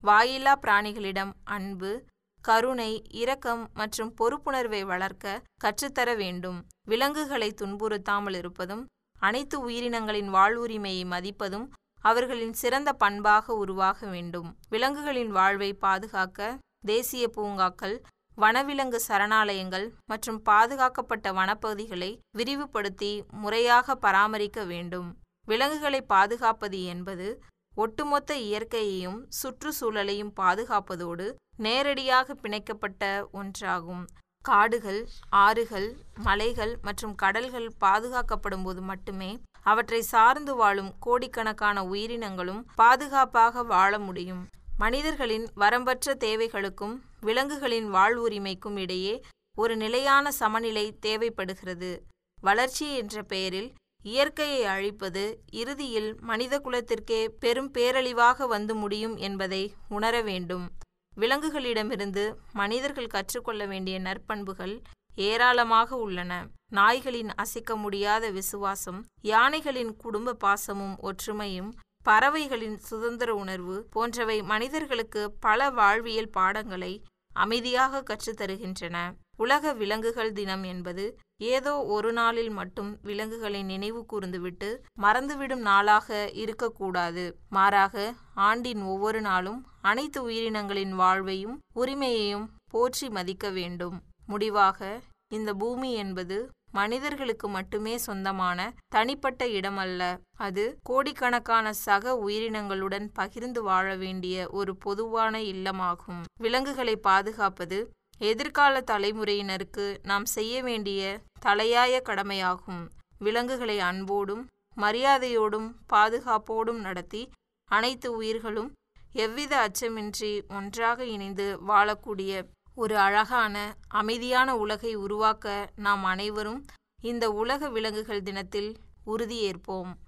வாயில்லா பிராணிகளிடம் அன்பு கருணை இரக்கம் மற்றும் பொறுப்புணர்வை வளர்க்க கற்றுத்தர வேண்டும் விலங்குகளை துன்புறுத்தாமல் இருப்பதும் அனைத்து உயிரினங்களின் வாழ்வுரிமையை மதிப்பதும் அவர்களின் சிறந்த பண்பாக உருவாக வேண்டும் விலங்குகளின் வாழ்வை பாதுகாக்க தேசிய பூங்காக்கள் வனவிலங்கு சரணாலயங்கள் மற்றும் பாதுகாக்கப்பட்ட வனப்பகுதிகளை விரிவுபடுத்தி முறையாக பராமரிக்க வேண்டும் விலங்குகளை பாதுகாப்பது என்பது ஒட்டுமொத்த இயற்கையையும் சுற்றுச்சூழலையும் பாதுகாப்பதோடு நேரடியாக பிணைக்கப்பட்ட ஒன்றாகும் காடுகள் ஆறுகள் மலைகள் மற்றும் கடல்கள் பாதுகாக்கப்படும் போது மட்டுமே அவற்றை சார்ந்து வாழும் கோடிக்கணக்கான உயிரினங்களும் பாதுகாப்பாக வாழ முடியும் மனிதர்களின் வரம்பற்ற தேவைகளுக்கும் விலங்குகளின் வாழ்வுரிமைக்கும் இடையே ஒரு நிலையான சமநிலை தேவைப்படுகிறது வளர்ச்சி என்ற பெயரில் இயற்கையை அழிப்பது இறுதியில் மனித குலத்திற்கே பெரும் பேரழிவாக வந்து முடியும் என்பதை உணர வேண்டும் விலங்குகளிடமிருந்து மனிதர்கள் கற்றுக்கொள்ள வேண்டிய நற்பண்புகள் ஏராளமாக உள்ளன நாய்களின் அசைக்க முடியாத விசுவாசம் யானைகளின் குடும்ப பாசமும் ஒற்றுமையும் பறவைகளின் சுதந்திர உணர்வு போன்றவை மனிதர்களுக்கு பல வாழ்வியல் பாடங்களை அமைதியாக கற்றுத்தருகின்றன உலக விலங்குகள் தினம் என்பது ஏதோ ஒரு நாளில் மட்டும் விலங்குகளை நினைவு கூர்ந்துவிட்டு மறந்துவிடும் நாளாக இருக்கக்கூடாது மாறாக ஆண்டின் ஒவ்வொரு நாளும் அனைத்து உயிரினங்களின் வாழ்வையும் உரிமையையும் போற்றி மதிக்க வேண்டும் முடிவாக இந்த பூமி என்பது மனிதர்களுக்கு மட்டுமே சொந்தமான தனிப்பட்ட இடமல்ல அது கோடிக்கணக்கான சக உயிரினங்களுடன் பகிர்ந்து வாழ வேண்டிய ஒரு பொதுவான இல்லமாகும் விலங்குகளை பாதுகாப்பது எதிர்கால தலைமுறையினருக்கு நாம் செய்ய வேண்டிய தலையாய கடமையாகும் விலங்குகளை அன்போடும் மரியாதையோடும் பாதுகாப்போடும் நடத்தி அனைத்து உயிர்களும் எவ்வித அச்சமின்றி ஒன்றாக இணைந்து வாழக்கூடிய ஒரு அழகான அமைதியான உலகை உருவாக்க நாம் அனைவரும் இந்த உலக விலங்குகள் தினத்தில் உறுதியேற்போம்